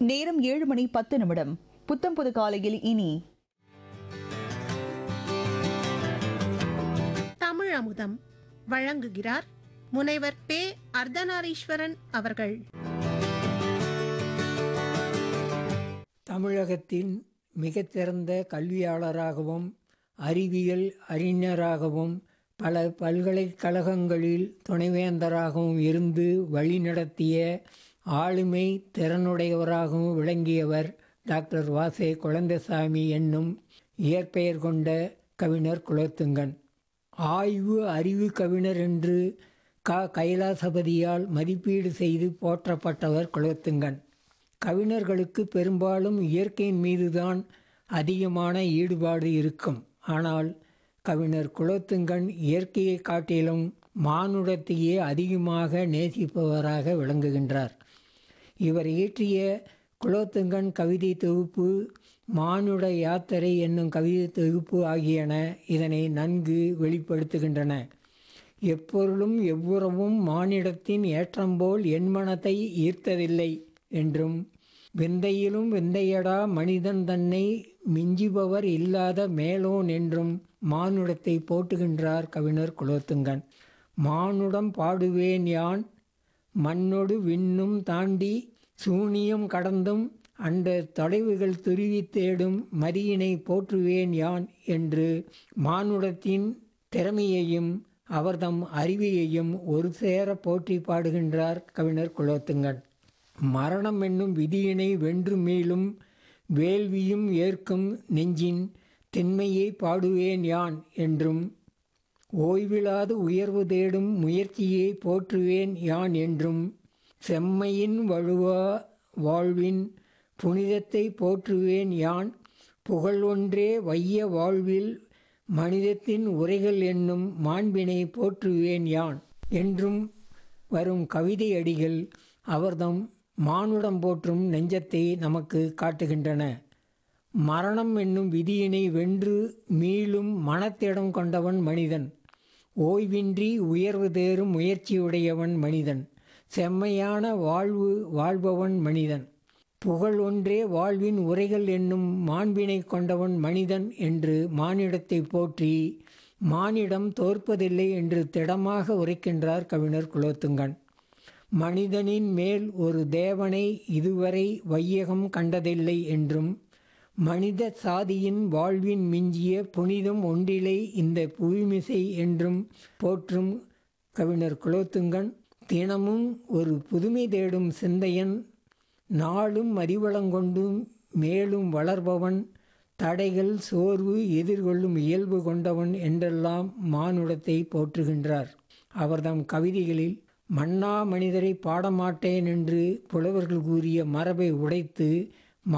நேரம் ஏழு மணி பத்து நிமிடம் புத்தம் புது காலையில் இனி தமிழ் அமுதம் வழங்குகிறார் முனைவர் பே அர்த்தநாரீஸ்வரன் அவர்கள் தமிழகத்தின் மிகச்சிறந்த கல்வியாளராகவும் அறிவியல் அறிஞராகவும் பல பல்கலைக்கழகங்களில் துணைவேந்தராகவும் இருந்து வழிநடத்திய ஆளுமை திறனுடையவராகவும் விளங்கியவர் டாக்டர் வாசே குழந்தைசாமி என்னும் இயற்பெயர் கொண்ட கவிஞர் குலோத்துங்கன் ஆய்வு அறிவு கவிஞர் என்று க கைலாசபதியால் மதிப்பீடு செய்து போற்றப்பட்டவர் குலோத்துங்கன் கவிஞர்களுக்கு பெரும்பாலும் இயற்கையின் மீதுதான் அதிகமான ஈடுபாடு இருக்கும் ஆனால் கவிஞர் குலோத்துங்கன் இயற்கையை காட்டிலும் மானுடத்தையே அதிகமாக நேசிப்பவராக விளங்குகின்றார் இவர் இயற்றிய குலோத்துங்கன் கவிதை தொகுப்பு மானுட யாத்திரை என்னும் கவிதை தொகுப்பு ஆகியன இதனை நன்கு வெளிப்படுத்துகின்றன எப்பொருளும் எவ்வுறவும் மானிடத்தின் ஏற்றம்போல் என் மனத்தை ஈர்த்ததில்லை என்றும் விந்தையிலும் விந்தையடா மனிதன் தன்னை மிஞ்சுபவர் இல்லாத மேலோன் என்றும் மானுடத்தை போட்டுகின்றார் கவிஞர் குலோத்துங்கன் மானுடம் பாடுவேன் யான் மண்ணொடு விண்ணும் தாண்டி சூனியம் கடந்தும் அந்த தொலைவுகள் துருவி தேடும் மதியினை போற்றுவேன் யான் என்று மானுடத்தின் திறமையையும் அவர்தம் அறிவையையும் ஒரு சேர போற்றி பாடுகின்றார் கவிஞர் குலோத்துங்கன் மரணம் என்னும் விதியினை வென்று மீளும் வேள்வியும் ஏற்கும் நெஞ்சின் திண்மையை பாடுவேன் யான் என்றும் ஓய்விலாது உயர்வு தேடும் முயற்சியை போற்றுவேன் யான் என்றும் செம்மையின் வழுவா வாழ்வின் புனிதத்தை போற்றுவேன் யான் புகழ் ஒன்றே வைய வாழ்வில் மனிதத்தின் உரைகள் என்னும் மாண்பினை போற்றுவேன் யான் என்றும் வரும் கவிதை அடிகள் அவர்தம் மானுடம் போற்றும் நெஞ்சத்தை நமக்கு காட்டுகின்றன மரணம் என்னும் விதியினை வென்று மீளும் மனத்திடம் கொண்டவன் மனிதன் ஓய்வின்றி உயர்வு தேரும் முயற்சியுடையவன் மனிதன் செம்மையான வாழ்வு வாழ்பவன் மனிதன் புகழ் ஒன்றே வாழ்வின் உரைகள் என்னும் மாண்பினை கொண்டவன் மனிதன் என்று மானிடத்தை போற்றி மானிடம் தோற்பதில்லை என்று திடமாக உரைக்கின்றார் கவிஞர் குலோத்துங்கன் மனிதனின் மேல் ஒரு தேவனை இதுவரை வையகம் கண்டதில்லை என்றும் மனித சாதியின் வாழ்வின் மிஞ்சிய புனிதம் ஒன்றிலை இந்த புவிமிசை என்றும் போற்றும் கவிஞர் குலோத்துங்கன் தினமும் ஒரு புதுமை தேடும் சிந்தையன் நாளும் அறிவளங்கொண்டும் மேலும் வளர்பவன் தடைகள் சோர்வு எதிர்கொள்ளும் இயல்பு கொண்டவன் என்றெல்லாம் மானுடத்தை போற்றுகின்றார் அவர்தம் கவிதைகளில் மன்னா மனிதரை பாடமாட்டேன் என்று புலவர்கள் கூறிய மரபை உடைத்து